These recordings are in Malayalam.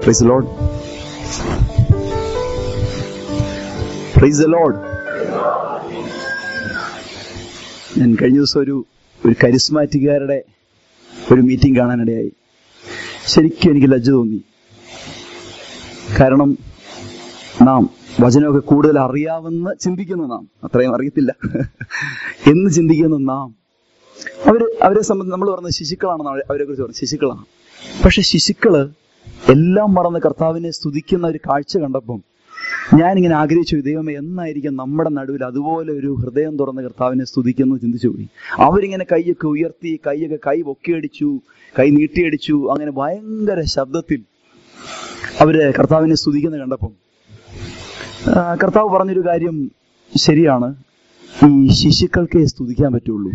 Praise the Lord. Praise the Lord. ഞാൻ കഴിഞ്ഞ ദിവസം ഒരു ഒരു കരിസ്മാറ്റിക്കാരുടെ ഒരു മീറ്റിംഗ് കാണാനിടയായി ശരിക്കും എനിക്ക് ലജ്ജ തോന്നി കാരണം നാം വചനമൊക്കെ കൂടുതൽ അറിയാമെന്ന് ചിന്തിക്കുന്ന നാം അത്രയും അറിയത്തില്ല എന്ന് ചിന്തിക്കുന്ന നാം അവര് അവരെ സംബന്ധിച്ച് നമ്മൾ പറഞ്ഞത് ശിശുക്കളാണെന്ന് അവരെ- അവരെ കുറിച്ച് പറഞ്ഞു ശിശുക്കളാണ് പക്ഷെ ശിശുക്കള് എല്ലാം മറന്ന് കർത്താവിനെ സ്തുതിക്കുന്ന ഒരു കാഴ്ച കണ്ടപ്പം ഞാനിങ്ങനെ ആഗ്രഹിച്ചു ദൈവമേ എന്നായിരിക്കും നമ്മുടെ നടുവിൽ അതുപോലെ ഒരു ഹൃദയം തുറന്ന് കർത്താവിനെ സ്തുതിക്കുന്നു ചിന്തിച്ചു പോയി അവരിങ്ങനെ കൈയൊക്കെ ഉയർത്തി കൈയൊക്കെ കൈ പൊക്കിയടിച്ചു കൈ നീട്ടിയടിച്ചു അങ്ങനെ ഭയങ്കര ശബ്ദത്തിൽ അവര് കർത്താവിനെ സ്തുതിക്കുന്ന കണ്ടപ്പം ആ, കർത്താവ് പറഞ്ഞൊരു കാര്യം ശരിയാണ് ഈ ശിശുക്കൾക്കേ സ്തുതിക്കാൻ പറ്റുള്ളൂ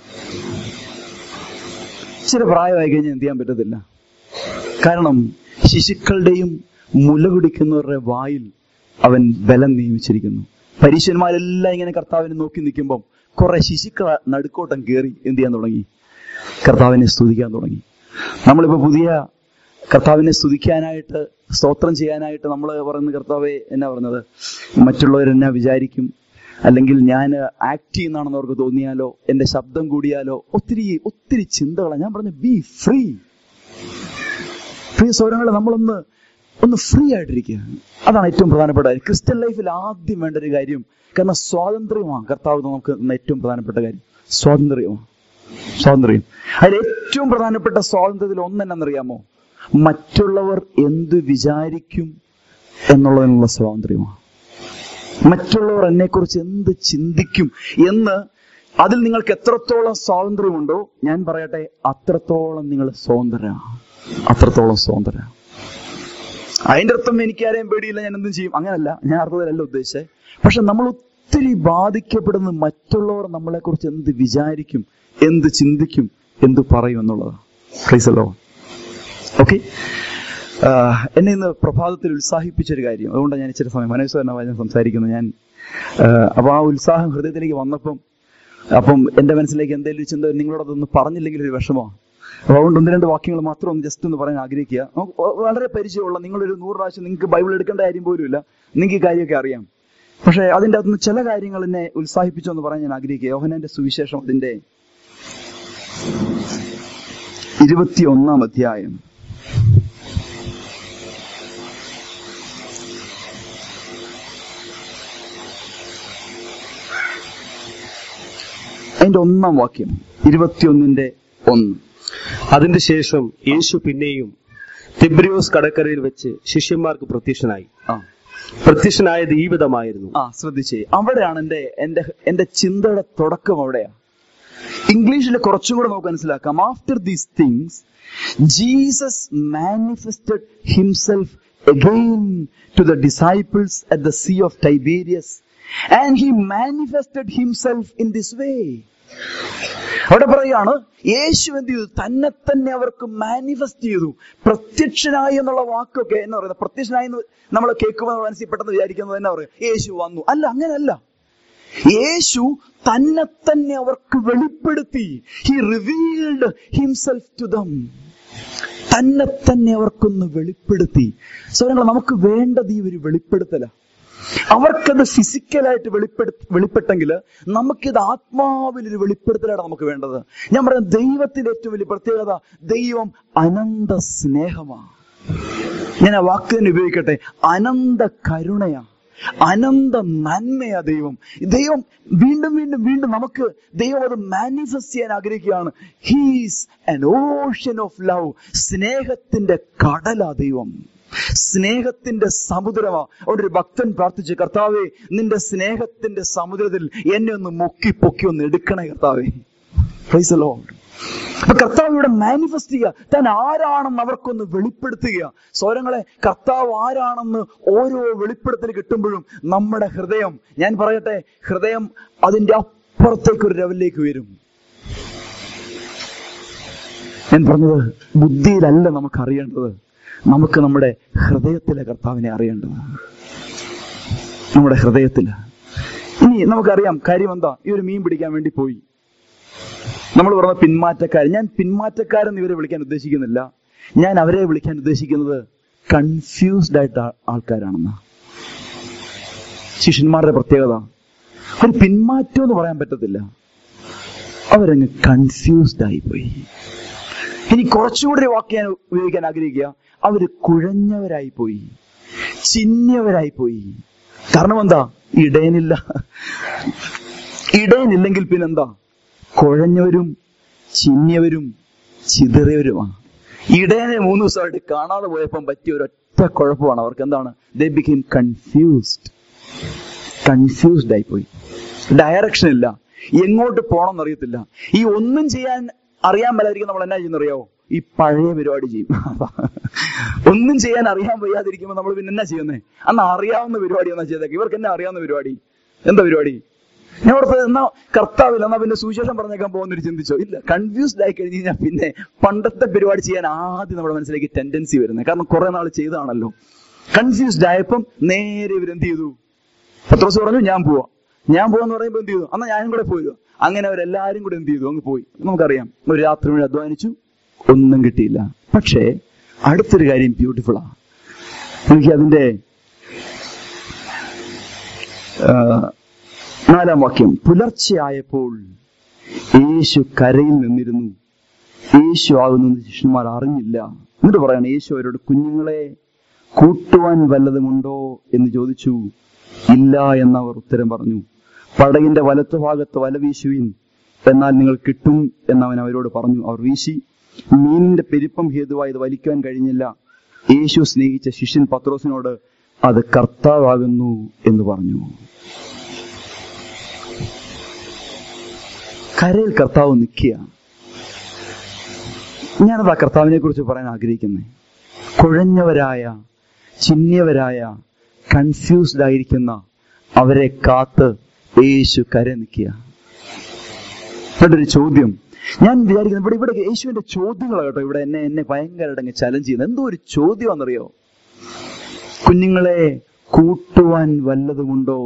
ചില പ്രായമായി കഴിഞ്ഞാൽ എന്ത് ചെയ്യാൻ പറ്റത്തില്ല കാരണം ശിശുക്കളുടെയും മുല കുടിക്കുന്നവരുടെ വായിൽ അവൻ ബലം നിയമിച്ചിരിക്കുന്നു പരീശന്മാരെല്ലാം ഇങ്ങനെ കർത്താവിനെ നോക്കി നിൽക്കുമ്പം കുറെ ശിശുക്കള നടുക്കോട്ടം കയറി എന്ത് ചെയ്യാൻ തുടങ്ങി കർത്താവിനെ സ്തുതിക്കാൻ തുടങ്ങി നമ്മളിപ്പോ പുതിയ കർത്താവിനെ സ്തുതിക്കാനായിട്ട് സ്തോത്രം ചെയ്യാനായിട്ട് നമ്മൾ പറയുന്ന കർത്താവെ എന്നാ പറഞ്ഞത് മറ്റുള്ളവർ എന്നാ വിചാരിക്കും അല്ലെങ്കിൽ ഞാൻ ആക്ട് ചെയ്യുന്നതാണെന്ന് അവർക്ക് തോന്നിയാലോ എന്റെ ശബ്ദം കൂടിയാലോ ഒത്തിരി ഒത്തിരി ചിന്തകളാണ് ഞാൻ പറഞ്ഞു ബി ഫ്രീ പ്രിയ സൗരങ്ങളെ നമ്മളൊന്ന് ഒന്ന് ഫ്രീ ആയിട്ടിരിക്കുക അതാണ് ഏറ്റവും പ്രധാനപ്പെട്ട കാര്യം ക്രിസ്ത്യൻ ലൈഫിൽ ആദ്യം വേണ്ട ഒരു കാര്യം കാരണം സ്വാതന്ത്ര്യമാണ് കർത്താവ് നമുക്ക് തന്ന ഏറ്റവും പ്രധാനപ്പെട്ട കാര്യം സ്വാതന്ത്ര്യമാണ് സ്വാതന്ത്ര്യം അതിൽ ഏറ്റവും പ്രധാനപ്പെട്ട സ്വാതന്ത്ര്യത്തിൽ ഒന്ന് എന്നറിയാമോ മറ്റുള്ളവർ എന്ത് വിചാരിക്കും എന്നുള്ളതിനുള്ള സ്വാതന്ത്ര്യമാണ് മറ്റുള്ളവർ എന്നെക്കുറിച്ച് എന്ത് ചിന്തിക്കും എന്ന് അതിൽ നിങ്ങൾക്ക് എത്രത്തോളം സ്വാതന്ത്ര്യമുണ്ടോ ഞാൻ പറയട്ടെ അത്രത്തോളം നിങ്ങൾ സ്വതന്ത്രരാണ് അത്രത്തോളം സ്വതന്ത്ര അതിന്റെ അർത്ഥം എനിക്ക് ആരെയും പേടിയില്ല ഞാൻ എന്തും ചെയ്യും അങ്ങനല്ല ഞാൻ അർത്ഥത്തിലല്ല ഉദ്ദേശിച്ചത് പക്ഷെ നമ്മൾ ഒത്തിരി ബാധിക്കപ്പെടുന്ന മറ്റുള്ളവർ നമ്മളെ കുറിച്ച് എന്ത് വിചാരിക്കും എന്ത് ചിന്തിക്കും എന്ത് പറയും എന്നുള്ളതാണ് ക്രൈസലോ ഓക്കെ എന്നെ ഇന്ന് പ്രഭാതത്തിൽ ഉത്സാഹിപ്പിച്ചൊരു കാര്യം അതുകൊണ്ടാണ് ഞാൻ ഇച്ചിരി സമയം മനസ്സുകാരനായി ഞാൻ സംസാരിക്കുന്നത് ഞാൻ ആഹ് അപ്പൊ ആ ഉത്സാഹം ഹൃദയത്തിലേക്ക് വന്നപ്പം അപ്പം എന്റെ മനസ്സിലേക്ക് എന്തെങ്കിലും ഒരു ചിന്ത നിങ്ങളോടൊന്ന് പറഞ്ഞില്ലെങ്കിൽ ഒരു വിഷമമാണ് അപ്പൊ അതുകൊണ്ട് ഒന്ന് രണ്ട് വാക്യങ്ങൾ മാത്രം ഒന്ന് ജസ്റ്റ് ഒന്ന് പറയാൻ ആഗ്രഹിക്കുക നമുക്ക് വ- വളരെ പരിചയമുള്ള നിങ്ങളൊരു നൂറ് പ്രാവശ്യം നിങ്ങൾക്ക് ബൈബിൾ എടുക്കേണ്ട കാര്യം പോലും ഇല്ല നിങ്ങൾക്ക് ഈ കാര്യമൊക്കെ അറിയാം പക്ഷെ അതിന്റെ അകത്തുനിന്ന് ചില കാര്യങ്ങൾ എന്നെ ഉത്സാഹിപ്പിച്ചു എന്ന് പറയാൻ ഞാൻ ആഗ്രഹിക്കുക യോഹനന്റെ സുവിശേഷം അതിന്റെ ഇരുപത്തിയൊന്നാം അധ്യായം അതിന്റെ ഒന്നാം വാക്യം ഇരുപത്തിയൊന്നിന്റെ ഒന്ന് അതിന്റെ ശേഷം യേശു പിന്നെയും തിബ്രിയോസ് കടക്കരയിൽ വെച്ച് ശിഷ്യന്മാർക്ക് പ്രത്യക്ഷനായി ആ പ്രത്യക്ഷനായത് ഈ വിധമായിരുന്നു ആ ശ്രദ്ധിച്ചേ അവിടെയാണ് എന്റെ എന്റെ എന്റെ ചിന്തയുടെ തുടക്കം അവിടെയാ ഇംഗ്ലീഷിൽ കുറച്ചും കൂടെ നമുക്ക് മനസ്സിലാക്കാം after these things Jesus manifested himself again to the disciples at the sea of Tiberias and he manifested himself in this way അവിടെ പറയാണ് യേശു എന്ത് ചെയ്തു തന്നെ തന്നെ അവർക്ക് മാനിഫെസ്റ്റ് ചെയ്തു പ്രത്യക്ഷനായി എന്നുള്ള വാക്കൊക്കെ എന്ന് പറയുന്നത് പ്രത്യക്ഷനായി എന്ന് നമ്മൾ കേൾക്കുമ്പോൾ മനസ്സിൽ പെട്ടെന്ന് വിചാരിക്കുന്നത് തന്നെ പറയും യേശു വന്നു അല്ല അങ്ങനെയല്ല യേശു തന്നെ തന്നെ അവർക്ക് വെളിപ്പെടുത്തി he revealed himself to them തന്നെ തന്നെ അവർക്കൊന്ന് വെളിപ്പെടുത്തി സ്വരങ്ങൾ നമുക്ക് വേണ്ടത് ഈ ഒരു വെളിപ്പെടുത്തല അവർക്കത് ഫിസിക്കലായിട്ട് വെളിപ്പെടു വെളിപ്പെട്ടെങ്കിൽ നമുക്കിത് ആത്മാവിൽ ഒരു വെളിപ്പെടുത്തലാണ് നമുക്ക് വേണ്ടത് ഞാൻ പറയാം ദൈവത്തിന്റെ ഏറ്റവും വലിയ പ്രത്യേകത ദൈവം അനന്ത സ്നേഹമാണ് ഞാൻ ആ വാക്ക് തന്നെ ഉപയോഗിക്കട്ടെ അനന്ത കരുണയാ അനന്ത നന്മയാ ദൈവം ദൈവം വീണ്ടും വീണ്ടും വീണ്ടും നമുക്ക് ദൈവം അത് മാനിഫെസ്റ്റ് ചെയ്യാൻ ആഗ്രഹിക്കുകയാണ് he's an ocean of love സ്നേഹത്തിന്റെ കടലാ ദൈവം സ്നേഹത്തിന്റെ സമുദ്രമാ അവിടെ ഒരു ഭക്തൻ പ്രാർത്ഥിച്ചു കർത്താവെ നിന്റെ സ്നേഹത്തിന്റെ സമുദ്രത്തിൽ എന്നെ ഒന്ന് മുക്കി പൊക്കി ഒന്ന് എടുക്കണേ കർത്താവേ പ്രൈസ് the Lord. അപ്പൊ കർത്താവ് ഇവിടെ മാനിഫെസ്റ്റ് ചെയ്യുക താൻ ആരാണെന്ന് അവർക്കൊന്ന് വെളിപ്പെടുത്തുക സ്വരങ്ങളെ കർത്താവ് ആരാണെന്ന് ഓരോ വെളിപ്പെടുത്തൽ കിട്ടുമ്പോഴും നമ്മുടെ ഹൃദയം ഞാൻ പറയട്ടെ ഹൃദയം അതിന്റെ അപ്പുറത്തേക്ക് ഒരു ലെവലിലേക്ക് വരും ഞാൻ പറഞ്ഞത് ബുദ്ധിയിലല്ല നമുക്ക് അറിയേണ്ടത് നമുക്ക് നമ്മുടെ ഹൃദയത്തിലെ കർത്താവിനെ അറിയേണ്ടത് നമ്മുടെ ഹൃദയത്തില് ഇനി നമുക്കറിയാം കാര്യം എന്താ ഈ ഒരു മീൻ പിടിക്കാൻ വേണ്ടി പോയി നമ്മൾ പറഞ്ഞ പിന്മാറ്റക്കാർ ഞാൻ പിന്മാറ്റക്കാരെന്ന് ഇവരെ വിളിക്കാൻ ഉദ്ദേശിക്കുന്നില്ല ഞാൻ അവരെ വിളിക്കാൻ ഉദ്ദേശിക്കുന്നത് കൺഫ്യൂസ്ഡ് ആയിട്ട് ആ- ആൾക്കാരാണെന്ന ശിഷ്യന്മാരുടെ പ്രത്യേകത ഒരു പിന്മാറ്റം എന്ന് പറയാൻ പറ്റത്തില്ല അവരങ്ങ് കൺഫ്യൂസ്ഡ് ആയിപ്പോയി ഇനി കുറച്ചുകൂടി ഒരു വാക്ക് ഞാൻ ഉപയോഗിക്കാൻ ആഗ്രഹിക്കുക അവര് കുഴഞ്ഞവരായി പോയി ചിഹ്നവരായി പോയി കാരണം എന്താ ഇടയനില്ല ഇടയനില്ലെങ്കിൽ പിന്നെന്താ കുഴഞ്ഞവരും ചിഹ്നവരും ചിതറിയവരുമാണ് ഇടയനെ മൂന്ന് ദിവസമായിട്ട് കാണാതെ പോയപ്പം പറ്റിയ ഒരൊറ്റ കുഴപ്പമാണ് അവർക്ക് എന്താണ് ദേ ബിക്കെയിം കൺഫ്യൂസ്ഡ് കൺഫ്യൂസ്ഡ് ആയിപ്പോയി ഡയറക്ഷൻ ഇല്ല എങ്ങോട്ട് പോകണം എന്നറിയത്തില്ല ഈ ഒന്നും ചെയ്യാൻ അറിയാൻ മേലായിരിക്കും നമ്മൾ എന്നാ ചെയ്യുന്നറിയാവോ ഈ പഴയ പരിപാടി ചെയ്യും ഒന്നും ചെയ്യാൻ അറിയാൻ വയ്യാതിരിക്കുമ്പോൾ നമ്മൾ പിന്നെ എന്നാ ചെയ്യുന്നേ അന്ന് അറിയാവുന്ന പരിപാടി എന്നാ ചെയ്തേക്ക് ഇവർക്ക് എന്നാ അറിയാവുന്ന പരിപാടി എന്താ പരിപാടി ഞാൻ ഓർത്തത് എന്നാ കർത്താവില്ല എന്നാ പിന്നെ സുവിശേഷം പറഞ്ഞേക്കാൻ പോകുന്നൊരു ചിന്തിച്ചോ ഇല്ല കൺഫ്യൂസ്ഡ് ആയി കഴിഞ്ഞ് കഴിഞ്ഞാൽ പിന്നെ പണ്ടത്തെ പരിപാടി ചെയ്യാൻ ആദ്യം നമ്മുടെ മനസ്സിലേക്ക് ടെൻഡൻസി വരുന്നത് കാരണം കുറെ നാൾ ചെയ്തതാണല്ലോ കൺഫ്യൂസ്ഡ് ആയപ്പം നേരെ ഇവരെന്ത് ചെയ്തു പത്രോസ് പറഞ്ഞു ഞാൻ പോവാ ഞാൻ പോവാന്ന് പറയുമ്പോൾ എന്ത് ചെയ്തു എന്നാ ഞാനും കൂടെ പോയി അങ്ങനെ അവരെല്ലാരും കൂടെ എന്ത് ചെയ്തു അങ്ങ് പോയി നമുക്കറിയാം ഒരു രാത്രി മുഴുവൻ അധ്വാനിച്ചു ഒന്നും കിട്ടിയില്ല പക്ഷേ അടുത്തൊരു കാര്യം ബ്യൂട്ടിഫുള്ളാ എനിക്ക് അതിന്റെ ആ, നാലാം വാക്യം പുലർച്ചെയായപ്പോൾ യേശു കരയിൽ നിന്നിരുന്നു യേശു ആകുന്ന ശിഷ്യന്മാർ അറിഞ്ഞില്ല എന്നിട്ട് പറയാണ് യേശു അവരോട് കുഞ്ഞുങ്ങളെ കൂട്ടുവാൻ വല്ലതുമുണ്ടോ എന്ന് ചോദിച്ചു ഇല്ല എന്നവർ ഉത്തരം പറഞ്ഞു പടകിന്റെ വലത്തുഭാഗത്ത് വല വീശുവിൻ എന്നാൽ നിങ്ങൾ കിട്ടും എന്നവൻ അവരോട് പറഞ്ഞു അവർ വീശി മീനിന്റെ പെരുപ്പം ഹേതുവായി ഇത് വലിക്കാൻ കഴിഞ്ഞില്ല യേശു സ്നേഹിച്ച ശിഷ്യൻ പത്രോസിനോട് അത് കർത്താവാകുന്നു എന്ന് പറഞ്ഞു കരയിൽ കർത്താവ് നിൽക്കുക ഞാനത് ആ കർത്താവിനെ കുറിച്ച് പറയാൻ ആഗ്രഹിക്കുന്നത് കുഴഞ്ഞവരായ ചിഹ്നവരായ കൺഫ്യൂസ്ഡ് ആയിരിക്കുന്ന അവരെ കാത്ത് യേശു കര നിൽക്കുക എന്നിട്ടൊരു ചോദ്യം ഞാൻ വിചാരിക്കുന്നത് ഇവിടെ ഇവിടെ യേശുവിന്റെ ചോദ്യങ്ങളാണ് കേട്ടോ ഇവിടെ എന്നെ എന്നെ ഭയങ്കരമായിട്ട് അങ്ങ് ചലഞ്ച് ചെയ്യുന്നത് എന്തോ ഒരു ചോദ്യമാണെന്നറിയോ കുഞ്ഞുങ്ങളെ കൂട്ടുവാൻ വല്ലതുമുണ്ടോ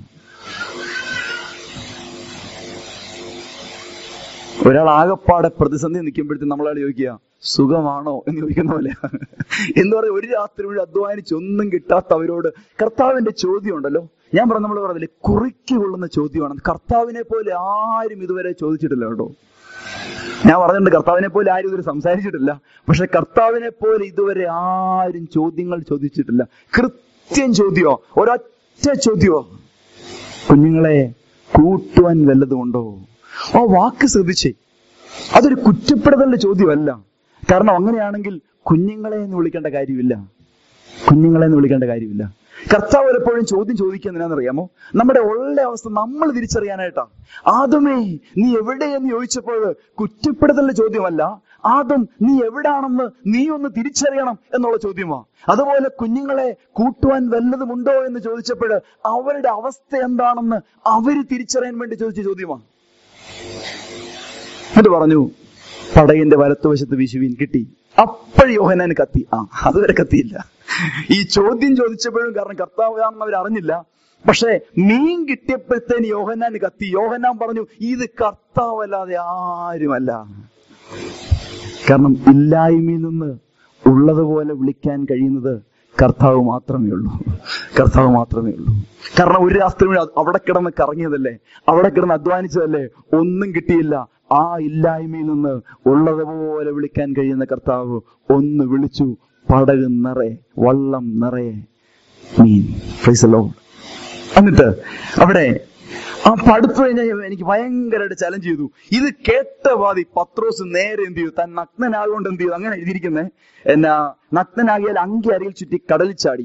ഒരാൾ ആകപ്പാടെ പ്രതിസന്ധി നിൽക്കുമ്പോഴത്തേക്കും നമ്മളയാൾ ചോദിക്കുക സുഖമാണോ എന്ന് ചോദിക്കുന്ന പോലെ എന്ന് പറഞ്ഞ ഒരു രാത്രി മുഴുവൻ അധ്വാനിച്ച് ഒന്നും കിട്ടാത്ത അവരോട് കർത്താവിന്റെ ചോദ്യം ഉണ്ടല്ലോ ഞാൻ പറഞ്ഞ നമ്മൾ പറഞ്ഞില്ലേ കുറിക്ക് കൊള്ളുന്ന ചോദ്യമാണ് കർത്താവിനെ പോലെ ആരും ഇതുവരെ ചോദിച്ചിട്ടില്ല കേട്ടോ ഞാൻ പറഞ്ഞിട്ടുണ്ട് കർത്താവിനെ പോലെ ആരും ഇതുവരെ സംസാരിച്ചിട്ടില്ല പക്ഷെ കർത്താവിനെ പോലെ ഇതുവരെ ആരും ചോദ്യങ്ങൾ ചോദിച്ചിട്ടില്ല കൃത്യം ചോദ്യമോ ഒരൊറ്റ ചോദ്യമോ കുഞ്ഞുങ്ങളെ കൂട്ടുവാൻ വല്ലതുമുണ്ടോ ആ വാക്ക് ശ്രദ്ധിച്ചേ അതൊരു കുറ്റപ്പെടുത്തലിന്റെ ചോദ്യമല്ല കാരണം അങ്ങനെയാണെങ്കിൽ കുഞ്ഞുങ്ങളെ എന്ന് വിളിക്കേണ്ട കാര്യമില്ല കുഞ്ഞുങ്ങളെ എന്ന് വിളിക്കേണ്ട കാര്യമില്ല കർത്താവ് പലപ്പോഴും ചോദ്യം ചോദിക്കുന്നതിനാണെന്നറിയാമോ നമ്മുടെ ഉള്ള അവസ്ഥ നമ്മൾ തിരിച്ചറിയാനായിട്ടാ ആദമേ നീ എവിടെയെന്ന് ചോദിച്ചപ്പോൾ കുറ്റപ്പെടുത്തലിന്റെ ചോദ്യമല്ല ആദം നീ എവിടാണെന്ന് നീ ഒന്ന് തിരിച്ചറിയണം എന്നുള്ള ചോദ്യമാ അതുപോലെ കുഞ്ഞുങ്ങളെ കൂട്ടുവാൻ വല്ലതുമുണ്ടോ എന്ന് ചോദിച്ചപ്പോൾ അവരുടെ അവസ്ഥ എന്താണെന്ന് അവര് തിരിച്ചറിയാൻ വേണ്ടി ചോദിച്ച ചോദ്യമാ എന്നിട്ട് പറഞ്ഞു പടകിന്റെ വലത്തുവശത്ത് വിശുവിൻ കിട്ടി അപ്പോഴും യോഹനാൻ കത്തി ആ അതുവരെ കത്തിയില്ല ഈ ചോദ്യം ചോദിച്ചപ്പോഴും കാരണം കർത്താവാണെന്ന് അവർ അറിഞ്ഞില്ല പക്ഷേ മീൻ കിട്ടിയപ്പോഴത്തേന് യോഹനാൻ കത്തി യോഹനാൻ പറഞ്ഞു ഇത് കർത്താവല്ലാതെ ആരുമല്ല കാരണം ഇല്ലായ്മയിൽ നിന്ന് ഉള്ളതുപോലെ വിളിക്കാൻ കഴിയുന്നത് കർത്താവ് മാത്രമേ ഉള്ളൂ കർത്താവ് മാത്രമേ ഉള്ളൂ കാരണം ഒരു രാത്രി മുഴുവൻ അവിടെ കിടന്ന് കറങ്ങിയതല്ലേ അവിടെ കിടന്ന് അധ്വാനിച്ചതല്ലേ ഒന്നും കിട്ടിയില്ല ആ ഇല്ലായ്മയിൽ നിന്ന് ഉള്ളതുപോലെ വിളിക്കാൻ കഴിയുന്ന കർത്താവ് ഒന്ന് വിളിച്ചു പടക് നിറയെ വള്ളം നിറയെ മീൻ ഫ്രൈസലോ എന്നിട്ട് അവിടെ ആ പടുത്തു കഴിഞ്ഞാൽ എനിക്ക് ഭയങ്കരമായിട്ട് ചലഞ്ച് ചെയ്തു ഇത് കേട്ട പാതി പത്രോസ് നേരെ എന്ത് ചെയ്തു താൻ നഗ്നനാകൊണ്ട് എന്ത് ചെയ്തു അങ്ങനെ എഴുതിയിരിക്കുന്നേ എന്നാ നഗ്നനാകിയാൽ അങ്കി അരയിൽ ചുറ്റി കടലിൽ ചാടി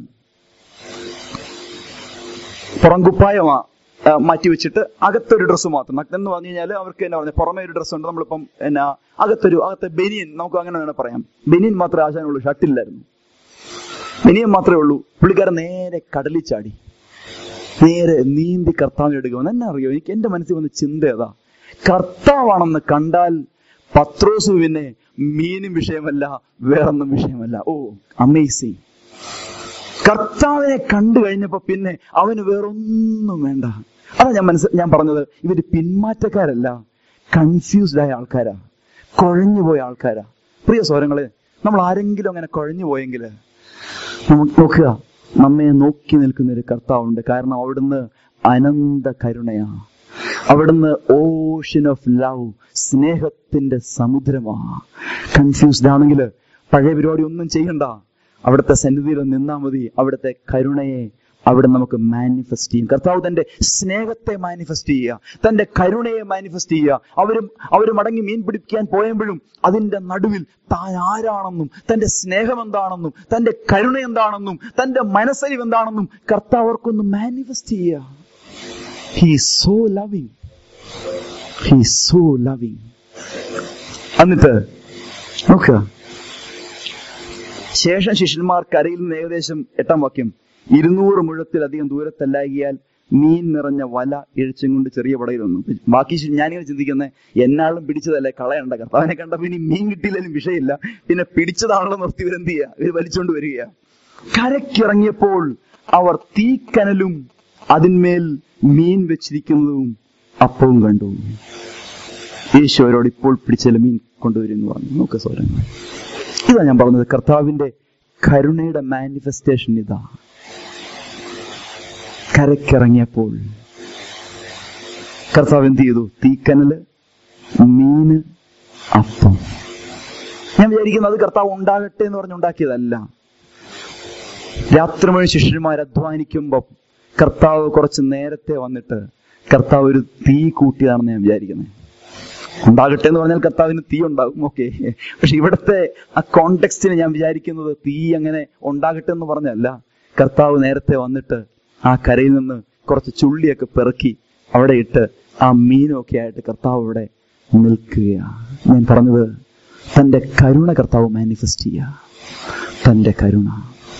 പുറംകുപ്പായമാ ആ, മാറ്റി വെച്ചിട്ട് അകത്തൊരു ഡ്രസ്സ് മാത്രം നഗ്നം എന്ന് പറഞ്ഞു കഴിഞ്ഞാൽ അവർക്ക് എന്നാ പറഞ്ഞ പുറമേ ഒരു ഡ്രസ്സ് ഉണ്ട് നമ്മളിപ്പം എന്നാ അകത്തൊരു അകത്തെ ബനിയൻ നമുക്ക് അങ്ങനെ വേണം പറയാം ബനിയൻ മാത്രമേ ആശാനുള്ളൂ ഷർട്ടില്ലായിരുന്നു ബനിയൻ മാത്രമേ ഉള്ളൂ പുള്ളിക്കാരൻ നേരെ കടലിൽ ചാടി നേരെ നീന്തി കർത്താവിനെ എടുക്കുമെന്ന് എന്നെ അറിയോ എനിക്ക് എന്റെ മനസ്സിൽ വന്ന ചിന്ത ഏതാ കർത്താവാണെന്ന് കണ്ടാൽ പത്രോസ് പിന്നെ മീനും വിഷയമല്ല വേറൊന്നും വിഷയമല്ല ഓ അമേസിങ് കർത്താവിനെ കണ്ടു കഴിഞ്ഞപ്പോ പിന്നെ അവന് വേറൊന്നും വേണ്ട അതാ ഞാൻ മനസ്സ് ഞാൻ പറഞ്ഞത് ഇവര് പിന്മാറ്റക്കാരല്ല കൺഫ്യൂസ്ഡ് ആയ ആൾക്കാരാ കുഴഞ്ഞു പോയ ആൾക്കാരാ പ്രിയ സ്വരങ്ങളെ നമ്മൾ ആരെങ്കിലും അങ്ങനെ കുഴഞ്ഞു പോയെങ്കിൽ നമുക്ക് നോക്കുക നമ്മെ നോക്കി നിൽക്കുന്ന ഒരു കർത്താവുണ്ട് കാരണം അവിടുന്ന് അനന്ത കരുണയാ അവിടുന്ന് ഓഷൻ ഓഫ് ലവ് സ്നേഹത്തിന്റെ സമുദ്രമാ കൺഫ്യൂസ്ഡ് ആണെങ്കിൽ പഴയ പരിപാടി ഒന്നും ചെയ്യണ്ട അവിടുത്തെ സന്നിധിയിൽ നിന്നാ മതി അവിടുത്തെ കരുണയെ അവിടെ നമുക്ക് മാനിഫെസ്റ്റ് ചെയ്യും കർത്താവ് തന്റെ സ്നേഹത്തെ മാനിഫെസ്റ്റ് ചെയ്യുക തന്റെ കരുണയെ മാനിഫെസ്റ്റ് ചെയ്യുക അവരും അവർ മടങ്ങി മീൻ പിടിക്കാൻ പോയപ്പോഴും അതിന്റെ നടുവിൽ താൻ ആരാണെന്നും തന്റെ സ്നേഹം എന്താണെന്നും തന്റെ കരുണ എന്താണെന്നും തന്റെ മനസ്സലിവ് എന്താണെന്നും കർത്താവ് അവർക്കൊന്ന് മാനിഫെസ്റ്റ് ചെയ്യുക he so loving he so loving എന്നിട്ട് നോക്കുക ശേഷം ശിഷ്യന്മാർ കരയിൽ നിന്ന് ഏകദേശം എട്ടാം വാക്യം ഇരുന്നൂറ് മുഴത്തിലധികം ദൂരത്തല്ലാകിയാൽ മീൻ നിറഞ്ഞ വല ഇഴച്ചും കൊണ്ട് ചെറിയ പടയിൽ വന്നു ബാക്കി ശി- ഞാനിങ്ങനെ ചിന്തിക്കുന്നത് എന്നാളും പിടിച്ചതല്ലേ കളയണ്ട കർത്താവിനെ കണ്ടപ്പോ ഇനി മീൻ കിട്ടിയില്ലെങ്കിലും വിഷയമില്ല പിന്നെ പിടിച്ചതാണല്ലോ നിർത്തി ഇവരെന്ത് ചെയ്യുക ഇവർ വലിച്ചുകൊണ്ട് വരിക കരക്കിറങ്ങിയപ്പോൾ അവർ തീക്കനലും അതിന്മേൽ മീൻ വെച്ചിരിക്കുന്നതും അപ്പവും കണ്ടു യേശു അവരോട് ഇപ്പോൾ പിടിച്ചാലും മീൻ കൊണ്ടുവരുമെന്ന് പറഞ്ഞു നോക്കുക സൗരങ്ങൾ ഇതാ ഞാൻ പറഞ്ഞത് കർത്താവിന്റെ കരുണയുടെ മാനിഫെസ്റ്റേഷൻ ഇതാ കരക്കിറങ്ങിയപ്പോൾ കർത്താവ് എന്ത് ചെയ്തു തീക്കനല് മീന് അപ്പം ഞാൻ വിചാരിക്കുന്നത് അത് കർത്താവ് ഉണ്ടാകട്ടെ എന്ന് പറഞ്ഞുണ്ടാക്കിയതല്ല രാത്രി മുഴുവൻ ശിഷ്യന്മാർ അധ്വാനിക്കുമ്പോൾ കർത്താവ് കുറച്ച് നേരത്തെ വന്നിട്ട് കർത്താവ് ഒരു തീ കൂട്ടിയതാണെന്ന് ഞാൻ വിചാരിക്കുന്നത് ഉണ്ടാകട്ടെ എന്ന് പറഞ്ഞാൽ കർത്താവിന് തീ ഉണ്ടാകും ഓക്കെ പക്ഷെ ഇവിടുത്തെ ആ കോണ്ടെക്സ്റ്റിന് ഞാൻ വിചാരിക്കുന്നത് തീ അങ്ങനെ ഉണ്ടാകട്ടെ എന്ന് പറഞ്ഞല്ല കർത്താവ് നേരത്തെ വന്നിട്ട് ആ കരയിൽ നിന്ന് കുറച്ച് ചുള്ളിയൊക്കെ പെറുക്കി അവിടെ ഇട്ട് ആ മീനൊക്കെ ആയിട്ട് കർത്താവ് അവിടെ നിൽക്കുകയാണ് ഞാൻ പറഞ്ഞത് തന്റെ കരുണ കർത്താവ് മാനിഫെസ്റ്റ് ചെയ്യുക തന്റെ കരുണ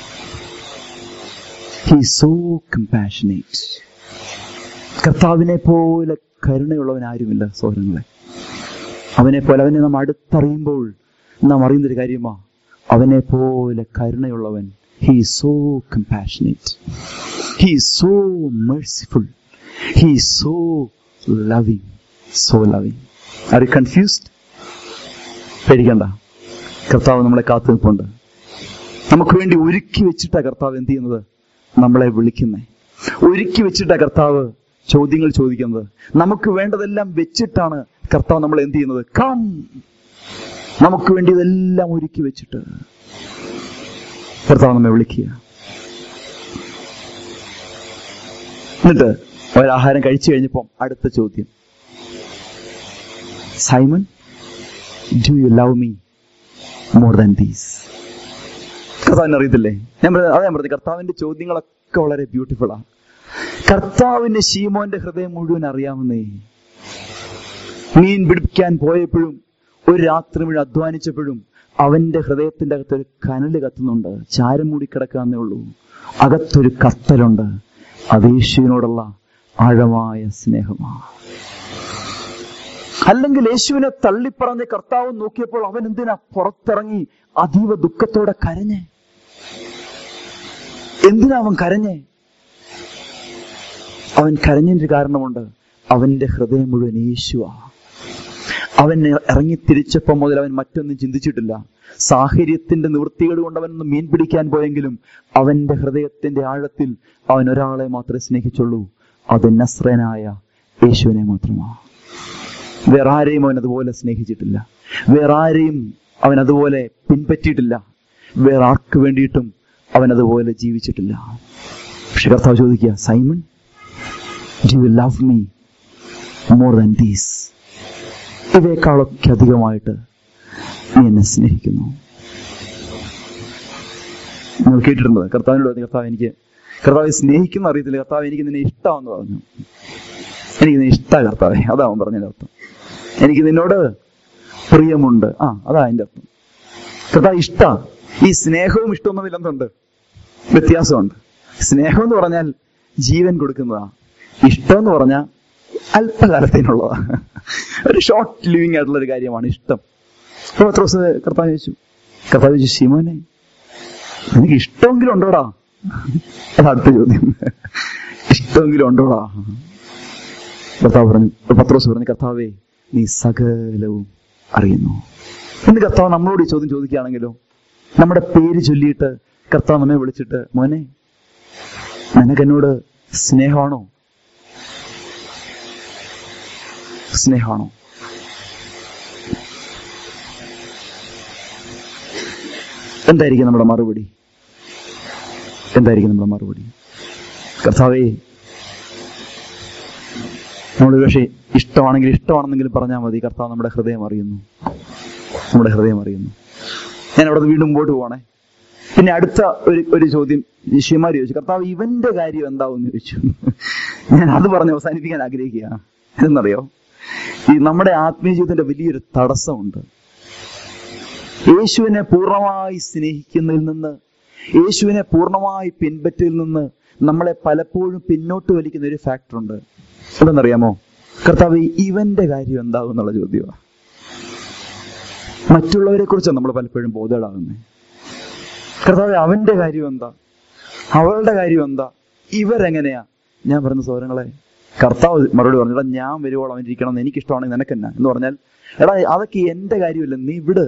ഹി സോ കമ്പാഷനേറ്റ് കർത്താവിനെ പോലെ കരുണയുള്ളവൻ ആരുമില്ല സോദരങ്ങളെ അവനെ പോലെ അവനെ നാം അടുത്തറിയുമ്പോൾ നാം അറിയുന്നൊരു കാര്യമാ അവനെ പോലെ കരുണയുള്ളവൻ he so compassionate he so merciful he so loving so loving are you confused പേടിക്കണ്ട കർത്താവ് നമ്മളെ കാത്തു നിൽപ്പുണ്ട് നമുക്ക് വേണ്ടി ഒരുക്കി വെച്ചിട്ടാ കർത്താവ് എന്ത് ചെയ്യുന്നത് നമ്മളെ വിളിക്കുന്നേ ഒരുക്കി വെച്ചിട്ടാ കർത്താവ് ചോദ്യങ്ങൾ ചോദിക്കുന്നത് നമുക്ക് വേണ്ടതെല്ലാം വെച്ചിട്ടാണ് കർത്താവ് നമ്മൾ എന്ത് ചെയ്യുന്നത് കം നമുക്ക് വേണ്ടി ഇതെല്ലാം ഒരുക്കി വെച്ചിട്ട് കർത്താവ് നമ്മെ വിളിക്കുക എന്നിട്ട് ഒരാഹാരം കഴിച്ചു കഴിഞ്ഞപ്പം അടുത്ത ചോദ്യം Simon do you love me more than these കർത്താവിനെ അറിയത്തില്ലേ ഞാൻ പറഞ്ഞത് അതാ ഞാൻ പറഞ്ഞത് കർത്താവിന്റെ ചോദ്യങ്ങളൊക്കെ വളരെ ബ്യൂട്ടിഫുൾ ആണ് കർത്താവിന്റെ ശീമോന്റെ ഹൃദയം മുഴുവൻ അറിയാമെന്നേ മീൻ പിടിക്കാൻ പോയപ്പോഴും ഒരു രാത്രി മുഴുവൻ അധ്വാനിച്ചപ്പോഴും അവന്റെ ഹൃദയത്തിന്റെ അകത്ത് ഒരു കനല് കത്തുന്നുണ്ട് ചാരം മൂടി കിടക്കാന്നേ ഉള്ളൂ അകത്തൊരു കത്തലുണ്ട് അത് യേശുവിനോടുള്ള ആഴമായ സ്നേഹമാണ് അല്ലെങ്കിൽ യേശുവിനെ തള്ളിപ്പറഞ്ഞ് കർത്താവ് നോക്കിയപ്പോൾ അവൻ എന്തിനാ പുറത്തിറങ്ങി അതീവ ദുഃഖത്തോടെ കരഞ്ഞേ എന്തിനാ അവൻ കരഞ്ഞേ അവൻ കരഞ്ഞതിന്റെ കാരണമുണ്ട് അവന്റെ ഹൃദയം മുഴുവൻ യേശുവാ അവൻ ഇറങ്ങി തിരിച്ചപ്പോൾ മുതൽ അവൻ മറ്റൊന്നും ചിന്തിച്ചിട്ടില്ല സാഹചര്യത്തിന്റെ നിവൃത്തികൾ കൊണ്ട് അവനൊന്ന് മീൻ പിടിക്കാൻ പോയെങ്കിലും അവന്റെ ഹൃദയത്തിന്റെ ആഴത്തിൽ അവൻ ഒരാളെ മാത്രമേ സ്നേഹിച്ചുള്ളൂ അത് നസ്രനായ യേശുവിനെ മാത്രമാണ് വേറെ ആരെയും അവൻ അതുപോലെ സ്നേഹിച്ചിട്ടില്ല വേറെ ആരെയും അവൻ അതുപോലെ പിൻപറ്റിയിട്ടില്ല വേറെ ആർക്ക് വേണ്ടിയിട്ടും അവൻ അതുപോലെ ജീവിച്ചിട്ടില്ല പക്ഷെ കർത്താവ് ചോദിക്കുക Simon do you love me more than these ഇവയെക്കാളൊക്കെ അധികമായിട്ട് നീ എന്നെ സ്നേഹിക്കുന്നു നിങ്ങൾ കേട്ടിട്ടുണ്ട് കർത്താവിനോട് പറഞ്ഞു കർത്താവ് എനിക്ക് കർത്താവ് സ്നേഹിക്കുന്ന അറിയത്തില്ല കർത്താവ് എനിക്ക് നിന്നെ ഇഷ്ടമാണെന്ന് പറഞ്ഞു എനിക്ക് നിന്നെ ഇഷ്ട കർത്താവെ അതാ അവൻ പറഞ്ഞതിന്റെ അർത്ഥം എനിക്ക് നിന്നോട് പ്രിയമുണ്ട് ആ അതാ അതിന്റെ അർത്ഥം കർത്താവ് ഇഷ്ട ഈ സ്നേഹവും ഇഷ്ടവും തമ്മിൽ എന്തുണ്ട് വ്യത്യാസമുണ്ട് സ്നേഹം എന്ന് പറഞ്ഞാൽ ജീവൻ കൊടുക്കുന്നതാ ഇഷ്ടം എന്ന് പറഞ്ഞാൽ അല്പകാലത്തിനുള്ളതാ ഒരു ഷോർട്ട് ലിവിങ് ആയിട്ടുള്ള ഒരു കാര്യമാണ് ഇഷ്ടം അപ്പൊ പത്ര ദിവസം കർത്താവ് ചോദിച്ചു കർത്താവ് ചോദിച്ചു ശിമോനെ നിനക്ക് ഇഷ്ടമെങ്കിലും ഉണ്ടോടാ അത് അടുത്ത ചോദ്യം ഇഷ്ടമെങ്കിലും ഉണ്ടോടാ കർത്താവ് പറഞ്ഞു പത്രോസ് പറഞ്ഞു കർത്താവേ നീ സകലവും അറിയുന്നു ഇന്ന് കർത്താവ് നമ്മളോട് ഈ ചോദ്യം ചോദിക്കുകയാണെങ്കിലോ നമ്മുടെ പേര് ചൊല്ലിയിട്ട് കർത്താവ് നമ്മെ വിളിച്ചിട്ട് മോനെ നിനക്കെന്നോട് സ്നേഹമാണോ സ്നേഹമാണോ എന്തായിരിക്കും നമ്മുടെ മറുപടി എന്തായിരിക്കും നമ്മുടെ മറുപടി കർത്താവേ നമ്മൾ പക്ഷേ ഇഷ്ടമാണെങ്കിൽ ഇഷ്ടമാണെന്നെങ്കിലും പറഞ്ഞാൽ മതി കർത്താവ് നമ്മുടെ ഹൃദയം അറിയുന്നു നമ്മുടെ ഹൃദയം അറിയുന്നു ഞാൻ അവിടെ നിന്ന് വീണ്ടും മുമ്പോട്ട് പോവാണേ പിന്നെ അടുത്ത ഒരു ഒരു ചോദ്യം ശിഷ്യന്മാർ ചോദിച്ചു കർത്താവ് ഇവന്റെ കാര്യം എന്താവും ചോദിച്ചു ഞാൻ അത് പറഞ്ഞ് അവസാനിപ്പിക്കാൻ ആഗ്രഹിക്കുക എന്നറിയോ ഈ നമ്മുടെ ആത്മീയ ജീവിതത്തിന്റെ വലിയൊരു തടസ്സമുണ്ട് യേശുവിനെ പൂർണ്ണമായി സ്നേഹിക്കുന്നതിൽ നിന്ന് യേശുവിനെ പൂർണ്ണമായി പിൻപറ്റിൽ നിന്ന് നമ്മളെ പലപ്പോഴും പിന്നോട്ട് വലിക്കുന്ന ഒരു ഫാക്ടർ ഉണ്ട് എന്തെന്നറിയാമോ കർത്താവ് ഇവന്റെ കാര്യം എന്താവും എന്നുള്ള ചോദ്യമാണ് മറ്റുള്ളവരെ കുറിച്ചാണ് നമ്മൾ പലപ്പോഴും ബോധേടാകുന്നത് കർത്താവ് അവന്റെ കാര്യം എന്താ അവളുടെ കാര്യം എന്താ ഇവരെങ്ങനെയാ ഞാൻ പറഞ്ഞ സൗരങ്ങളെ കർത്താവ് മറുപടി പറഞ്ഞു എടാ ഞാൻ വരുവോളം അവൻ ഇരിക്കണം എന്ന് എനിക്ക് ഇഷ്ടമാണെങ്കിൽ നിനക്കെന്നാ എന്ന് പറഞ്ഞാൽ എടാ അതൊക്കെ എന്റെ കാര്യമില്ല നീ വിട്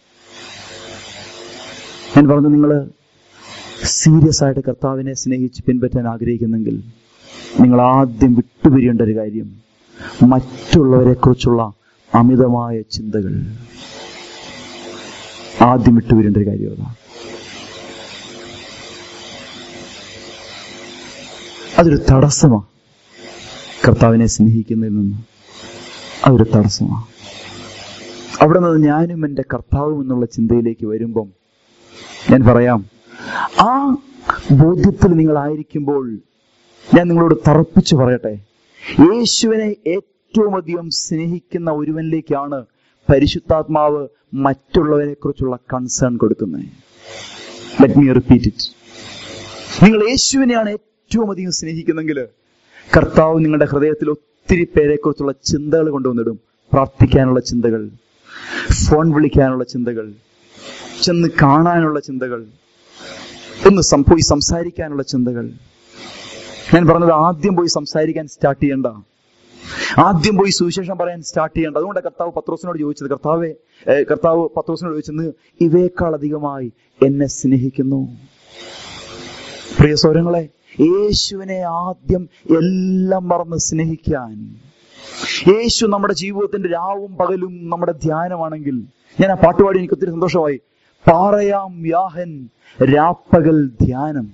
ഞാൻ പറഞ്ഞു നിങ്ങള് സീരിയസ് ആയിട്ട് കർത്താവിനെ സ്നേഹിച്ച് പിൻപറ്റാൻ ആഗ്രഹിക്കുന്നെങ്കിൽ നിങ്ങൾ ആദ്യം വിട്ടുപിരിയേണ്ട ഒരു കാര്യം മറ്റുള്ളവരെ കുറിച്ചുള്ള അമിതമായ ചിന്തകൾ ആദ്യം വിട്ടുപിരിയേണ്ട ഒരു കാര്യം അതാണ് അതൊരു തടസ്സമാണ് കർത്താവിനെ സ്നേഹിക്കുന്നതിൽ നിന്ന് അതൊരു തടസ്സമാണ് അവിടെ നിന്ന് ഞാനും എൻ്റെ കർത്താവും എന്നുള്ള ചിന്തയിലേക്ക് വരുമ്പം ഞാൻ പറയാം ആ ബോധ്യത്തിൽ നിങ്ങളായിരിക്കുമ്പോൾ ഞാൻ നിങ്ങളോട് തറപ്പിച്ചു പറയട്ടെ യേശുവിനെ ഏറ്റവും അധികം സ്നേഹിക്കുന്ന ഒരുവനിലേക്കാണ് പരിശുദ്ധാത്മാവ് മറ്റുള്ളവരെ കുറിച്ചുള്ള കൺസേൺ കൊടുക്കുന്നത് ലെറ്റ് മീ റിപ്പീറ്റ് ഇറ്റ് നിങ്ങൾ യേശുവിനെയാണ് ഏറ്റവും അധികം സ്നേഹിക്കുന്നെങ്കിൽ കർത്താവ് നിങ്ങളുടെ ഹൃദയത്തിൽ ഒത്തിരി പേരെ കുറിച്ചുള്ള ചിന്തകൾ കൊണ്ടുവന്നിടും പ്രാർത്ഥിക്കാനുള്ള ചിന്തകൾ ഫോൺ വിളിക്കാനുള്ള ചിന്തകൾ ചെന്ന് കാണാനുള്ള ചിന്തകൾ ഒന്ന് സം- പോയി സംസാരിക്കാനുള്ള ചിന്തകൾ ഞാൻ പറഞ്ഞത് ആദ്യം പോയി സംസാരിക്കാൻ സ്റ്റാർട്ട് ചെയ്യണ്ട ആദ്യം പോയി സുവിശേഷം പറയാൻ സ്റ്റാർട്ട് ചെയ്യണ്ട അതുകൊണ്ട് കർത്താവ് പത്രോസിനോട് ചോദിച്ചത് കർത്താവെ ഏ, കർത്താവ് പത്രോസിനോട് ചോദിച്ചത് ഇവയേക്കാൾ അധികമായി എന്നെ സ്നേഹിക്കുന്നു പ്രിയ സൗരങ്ങളെ യേശുവിനെ ആദ്യം എല്ലാം മറന്ന് സ്നേഹിക്കാൻ യേശു നമ്മുടെ ജീവിതത്തിന്റെ രാവും പകലും നമ്മുടെ ധ്യാനമാണെങ്കിൽ ഞാൻ ആ പാട്ടുപാടി എനിക്ക് ഒത്തിരി സന്തോഷമായി പാറയാം യാഹൻ രാപ്പകൽ ധ്യാനം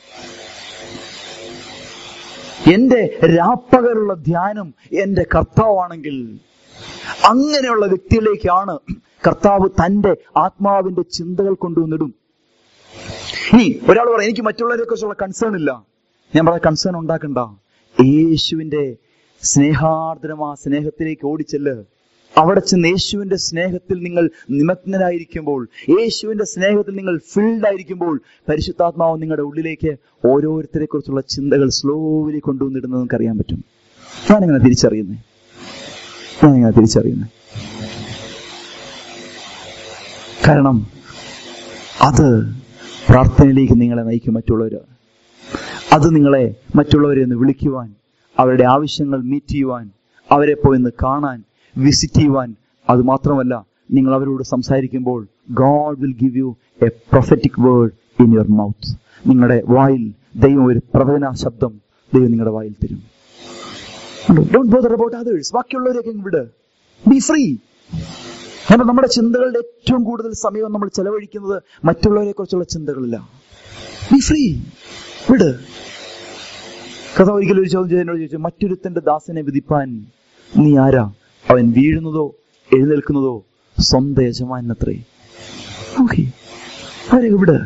എന്റെ രാപ്പകലുള്ള ധ്യാനം എന്റെ കർത്താവാണെങ്കിൽ അങ്ങനെയുള്ള വ്യക്തിയിലേക്കാണ് കർത്താവ് തന്റെ ആത്മാവിന്റെ ചിന്തകൾ കൊണ്ടുവന്നിടും ഇനി ഒരാൾ പറയാം എനിക്ക് മറ്റുള്ളവരെ കുറിച്ചുള്ള കൺസേൺ ഇല്ല ഞാൻ പറയാം കൺസേൺ ഉണ്ടാക്കണ്ട യേശുവിന്റെ സ്നേഹാർദ്രമാ സ്നേഹത്തിലേക്ക് ഓടിച്ചെല്ല് അവിടെ ചെന്ന് യേശുവിന്റെ സ്നേഹത്തിൽ നിങ്ങൾ നിമഗ്നരായിരിക്കുമ്പോൾ യേശുവിന്റെ സ്നേഹത്തിൽ നിങ്ങൾ ഫിൽഡ് ആയിരിക്കുമ്പോൾ പരിശുദ്ധാത്മാവ് നിങ്ങളുടെ ഉള്ളിലേക്ക് ഓരോരുത്തരെ കുറിച്ചുള്ള ചിന്തകൾ സ്ലോലി കൊണ്ടുവന്നിടുന്നത് നിങ്ങൾക്ക് അറിയാൻ പറ്റും ഞാനിങ്ങനെ തിരിച്ചറിയുന്നേ ഞാനിങ്ങനെ തിരിച്ചറിയുന്നേ കാരണം അത് പ്രാർത്ഥനയിലേക്ക് നിങ്ങളെ നയിക്കും മറ്റുള്ളവർ അത് നിങ്ങളെ മറ്റുള്ളവരെ ഒന്ന് വിളിക്കുവാൻ അവരുടെ ആവശ്യങ്ങൾ മീറ്റ് ചെയ്യുവാൻ അവരെ പോയി ഒന്ന് കാണാൻ വിസിറ്റ് ചെയ്യുവാൻ അത് മാത്രമല്ല നിങ്ങൾ അവരോട് സംസാരിക്കുമ്പോൾ God will give you a prophetic word in your mouth നിങ്ങളുടെ വായിൽ ദൈവം ഒരു പ്രവചന ശബ്ദം ദൈവം നിങ്ങളുടെ വായിൽ തരും ഡോണ്ട് ബോദർ അബൌട്ട് അതേഴ്സ് ബാക്കിയുള്ളവരെയൊക്കെ അങ്ങ് വിട് ബി ഫ്രീ കാരണം നമ്മുടെ ചിന്തകളുടെ ഏറ്റവും കൂടുതൽ സമയം നമ്മൾ ചെലവഴിക്കുന്നത് മറ്റുള്ളവരെ കുറിച്ചുള്ള ചിന്തകളില്ല ബി ഫ്രീ വിട് കഥ ഒരിക്കലും ഒരു ചോദ്യം എന്നോട് ചോദിച്ചു മറ്റൊരുത്തന്റെ ദാസനെ വിധിപ്പാൻ നീ ആരാ അവൻ വീഴുന്നതോ എഴുന്നേൽക്കുന്നതോ സ്വന്തം യജമാനത്രേ ഓക്കെ അവരൊക്കെ വിട്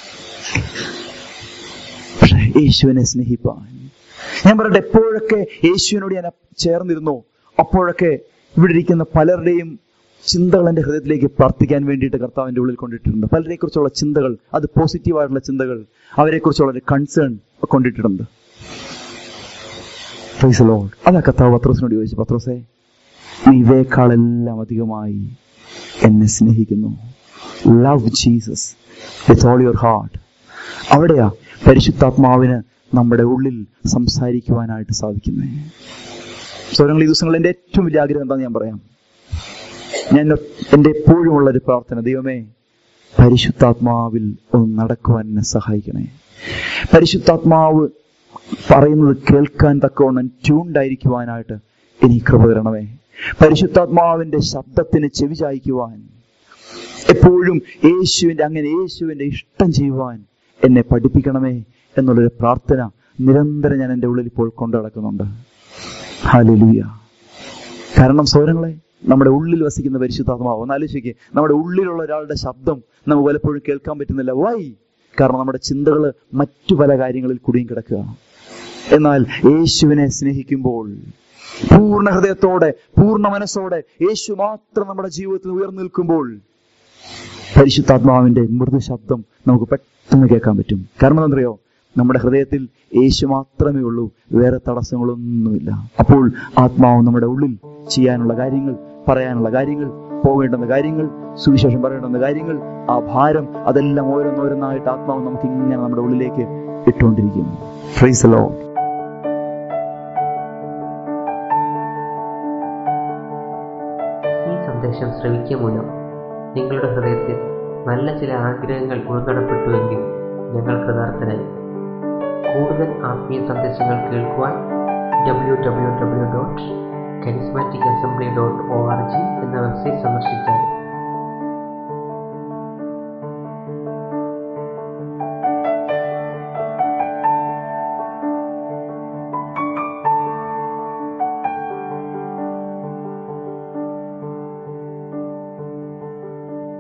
പക്ഷേ യേശുവിനെ സ്നേഹിപ്പാൻ ഞാൻ പറയട്ടെ എപ്പോഴൊക്കെ യേശുവിനോട് ഞാൻ ചേർന്നിരുന്നു അപ്പോഴൊക്കെ ഇവിടെ ഇരിക്കുന്ന പലരുടെയും ചിന്തകൾ എൻ്റെ ഹൃദയത്തിലേക്ക് പ്രാർത്ഥിക്കാൻ വേണ്ടിയിട്ട് കർത്താവിൻ്റെ ഉള്ളിൽ കൊണ്ടിട്ടുണ്ട് പലരെ കുറിച്ചുള്ള ചിന്തകൾ അത് പോസിറ്റീവായിട്ടുള്ള ചിന്തകൾ അവരെ കുറിച്ചുള്ള ഒരു കൺസേൺ കൊണ്ടിട്ടുണ്ട് Praise the Lord. അതാ കർത്താവ് പത്രോസിനോട് ചോദിച്ചു പത്രോസേ നീ ഇവയെക്കാളെല്ലാം അധികമായി എന്നെ സ്നേഹിക്കുന്നു love Jesus with all your heart അവിടെയാ പരിശുദ്ധാത്മാവിന് നമ്മുടെ ഉള്ളിൽ സംസാരിക്കുവാനായിട്ട് സാധിക്കുന്നത് സ്വരങ്ങൾ ഈ ദിവസങ്ങളിൽ എൻ്റെ ഏറ്റവും വലിയ ആഗ്രഹം എന്താണെന്ന് ഞാൻ പറയാം ഞാൻ എൻ്റെ എപ്പോഴുമുള്ള ഒരു പ്രാർത്ഥന ദൈവമേ പരിശുദ്ധാത്മാവിൽ ഒന്ന് നടക്കുവാൻ എന്നെ സഹായിക്കണേ പരിശുദ്ധാത്മാവ് പറയുന്നത് കേൾക്കാൻ തക്കവണ്ണം ട്യൂണ്ടായിരിക്കുവാനായിട്ട് എനിക്ക് കൃപ തരണമേ പരിശുദ്ധാത്മാവിന്റെ ശബ്ദത്തിന് ചെവി ചായ്ക്കുവാൻ എപ്പോഴും യേശുവിന്റെ അങ്ങനെ യേശുവിന്റെ ഇഷ്ടം ചെയ്യുവാൻ എന്നെ പഠിപ്പിക്കണമേ എന്നുള്ളൊരു പ്രാർത്ഥന നിരന്തരം ഞാൻ എൻ്റെ ഉള്ളിൽ ഇപ്പോൾ കൊണ്ടു നടക്കുന്നുണ്ട് ഹാലലുയ കാരണം സൗരങ്ങളെ നമ്മുടെ ഉള്ളിൽ വസിക്കുന്ന പരിശുദ്ധാത്മാവ് ഒന്നാലോചിക്കുക നമ്മുടെ ഉള്ളിലുള്ള ഒരാളുടെ ശബ്ദം നമുക്ക് പലപ്പോഴും കേൾക്കാൻ പറ്റുന്നില്ല വൈ കാരണം നമ്മുടെ ചിന്തകൾ മറ്റു പല കാര്യങ്ങളിൽ കുടുങ്ങി കിടക്കുക എന്നാൽ യേശുവിനെ സ്നേഹിക്കുമ്പോൾ പൂർണ്ണ ഹൃദയത്തോടെ പൂർണ്ണ മനസ്സോടെ യേശു മാത്രം നമ്മുടെ ജീവിതത്തിൽ ഉയർന്നു നിൽക്കുമ്പോൾ പരിശുദ്ധാത്മാവിന്റെ മൃദു ശബ്ദം നമുക്ക് പെട്ടെന്ന് കേൾക്കാൻ പറ്റും കാരണം എന്തറിയോ നമ്മുടെ ഹൃദയത്തിൽ യേശു മാത്രമേ ഉള്ളൂ വേറെ തടസ്സങ്ങളൊന്നുമില്ല അപ്പോൾ ആത്മാവ് നമ്മുടെ ഉള്ളിൽ ചെയ്യാനുള്ള കാര്യങ്ങൾ പറയാനുള്ള കാര്യങ്ങൾ പോകേണ്ടുന്ന കാര്യങ്ങൾ സുവിശേഷം പറയേണ്ടുന്ന കാര്യങ്ങൾ ആ ഭാരം അതെല്ലാം ഓരോന്നോരോന്നായിട്ട് ആത്മാവ് നമുക്ക് ഇങ്ങനെ നമ്മുടെ ഉള്ളിലേക്ക് ഇട്ടുകൊണ്ടിരിക്കും ഫ്രൈസ് ലോ ഈ സന്ദേശം ശ്രവിക്കുക മൂലം നിങ്ങളുടെ ഹൃദയത്തിൽ നല്ല ചില ആഗ്രഹങ്ങൾ ഉൾക്കടപ്പെട്ടുവെങ്കിൽ ഞങ്ങൾ കൃതാർത്ഥരായി കൂടുതൽ ആത്മീയ സന്ദേശങ്ങൾ കേൾക്കുവാൻ W W W dot charismatic assembly dot O R G എന്ന വെബ്സൈറ്റ് സന്ദർശിച്ചാൽ